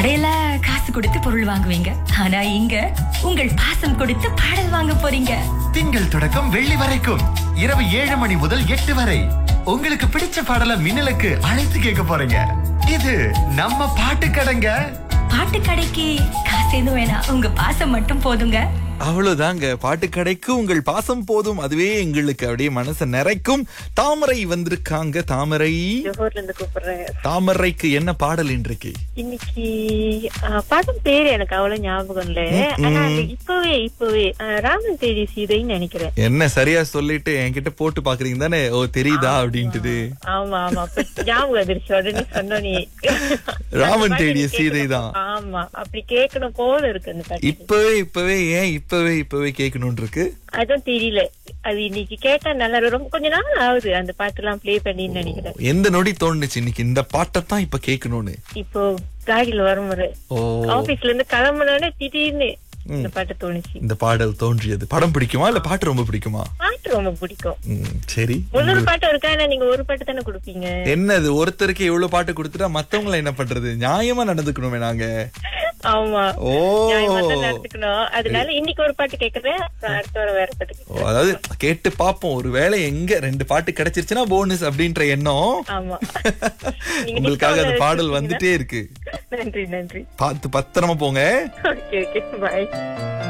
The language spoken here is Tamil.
கடையில காசு கொடுத்து பொருள் வாங்குவீங்க ஆனா இங்க உங்கள் பாசம் கொடுத்து பாடல் வாங்க போறீங்க திங்கள் தொடக்கம் வெள்ளி வரைக்கும் இரவு ஏழு மணி முதல் எட்டு வரை உங்களுக்கு பிடிச்ச பாடல மின்னலுக்கு அழைத்து கேட்க போறீங்க இது நம்ம பாட்டு கடைங்க பாட்டு கடைக்கு காசு எதுவும் வேணாம் உங்க பாசம் மட்டும் போதுங்க அவ்வளவுதாங்க பாட்டு கடைக்கு உங்கள் பாசம் போதும் அதுவே எங்களுக்கு அப்படியே மனசை நிறைக்கும் தாமரை வந்திருக்காங்க தாமரை ஜோஹர்ல இருந்து கூப்பிடுறேன் தாமரைக்கு என்ன பாடல் இன்றைக்கு இன்னைக்கு ஆ, படம் பேரு எனக்கு அவ்வளவு ஞாபகம் இல்ல ஆனா அது இப்பவே இப்பவே ஆ, ராமன் தேடி சீதைன்னு நினைக்கிறேன் என்ன சரியா சொல்லிட்டு என்கிட்ட போட்டு பாக்குறீங்க தானே ஓ தெரியுதா அப்படின்ட்டு ஆமா ஆமா அப்ப ஞாபகம் வந்துருச்சு உடனே சொன்னோனே ராமன் தேடிய சீதைதான். ஆமா அப்படி கேட்கணும் போல இருக்கு அந்த பாட்டு இப்பவே இப்பவே ஏன் இப்பவே இப்பவே கேட்கணும் இருக்கு அதுவும் தெரியல அது இன்னைக்கு கேட்டா நல்லா இருக்கும். ரொம்ப கொஞ்ச நாள் ஆகுது அந்த பாட்டு எல்லாம் ப்ளே பண்ணின்னு நினைக்கிறேன் எந்த நொடி தோணுச்சு இன்னைக்கு இந்த பாட்டை தான் இப்ப கேட்கணும்னு இப்போ காடியில வரும்போது ஓ ஆபீஸ்ல இருந்து கிளம்புனோடனே திடீர்னு இந்த பாட்டு தோணுச்சு இந்த பாடல் தோன்றியது படம் பிடிக்குமா இல்ல பாட்டு ரொம்ப பிடிக்குமா பாட்டு ரொம்ப பிடிக்கும் ம், சரி முன்னூறு பாட்டு இருக்கா ஆனா நீங்க ஒரு பாட்டு தானே கொடுப்பீங்க என்னது ஒருத்தருக்கு எவ்வளவு பாட்டு கொடுத்துட்டா மத்தவங்கள என்ன பண்றது நியாயமா நடந்துக்கணுமே நாங்க ஆமா ஓ நியாயமா தான் நடந்துக்கணும் அதனால இன்னைக்கு ஒரு பாட்டு கேக்குறேன் அப்புறம் அடுத்த வாரம் வேற பாட்டு ஓ, கேக்குறேன் அதாவது கேட்டு பாப்போம் ஒருவேளை எங்க ரெண்டு பாட்டு கிடைச்சிருச்சுன்னா போனஸ் அப்படின்ற எண்ணம் ஆமா நீங்க உங்களுக்காக அந்த discount பாடல் வச்சிருக்கீங்களா? வந்துட்டே இருக்கு நன்றி நன்றி பார்த்து பத்திரமா போங்க ஓகே ஓகே பாய்